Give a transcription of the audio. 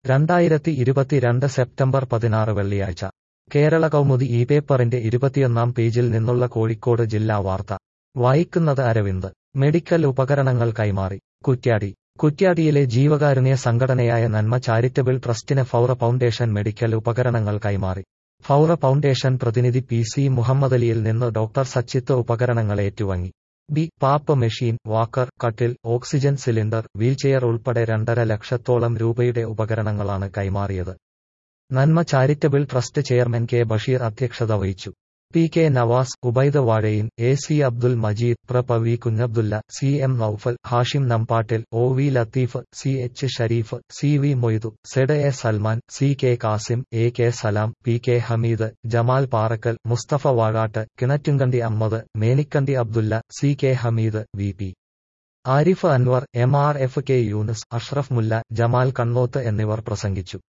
രണ്ടായിരത്തി ഇരുപത്തിരണ്ട് സെപ്റ്റംബർ പതിനാറ് വെള്ളിയാഴ്ച കേരള കൗമുദി ഈ പേപ്പറിന്റെ ഇരുപത്തിയൊന്നാം പേജിൽ നിന്നുള്ള കോഴിക്കോട് ജില്ലാ വാർത്ത വായിക്കുന്നത് അരവിന്ദ് മെഡിക്കൽ ഉപകരണങ്ങൾ കൈമാറി കുറ്റ്യാടി കുറ്റ്യാടിയിലെ ജീവകാരുണ്യ സംഘടനയായ നന്മ ചാരിറ്റബിൾ ട്രസ്റ്റിന് ഫൗറ ഫൗണ്ടേഷൻ മെഡിക്കൽ ഉപകരണങ്ങൾ കൈമാറി ഫൗറ ഫൗണ്ടേഷൻ പ്രതിനിധി പി സി മുഹമ്മദലിയിൽ നിന്ന് ഡോക്ടർ സച്ചിത്ത് ഉപകരണങ്ങൾ ഏറ്റുവാങ്ങി ബി പാപ്പ് മെഷീൻ വാക്കർ കട്ടിൽ ഓക്സിജൻ സിലിണ്ടർ വീൽചെയർ ഉൾപ്പെടെ രണ്ടര ലക്ഷത്തോളം രൂപയുടെ ഉപകരണങ്ങളാണ് കൈമാറിയത് Nanma charitable trust chairman K Basheer അധ്യക്ഷത വഹിച്ചു P K Navas Ubaid Vazhayin A C Abdul Majeed പ്രപ V Kunhabdulla C M Noufal Hashim Nambattil O V Latheef C H Shareef C V Moidu Z A Salman C K Kasim A K Salam P K Hameed Jamal Parakkal Musthafa Vazhatt Kinattinkandi Ammad Menikkandi Abdulla C K Hameed V P Arif Anwar M R F K Yunus Ashraf Mulla Jamal Kannoth എന്നിവർ പ്രസംഗിച്ചു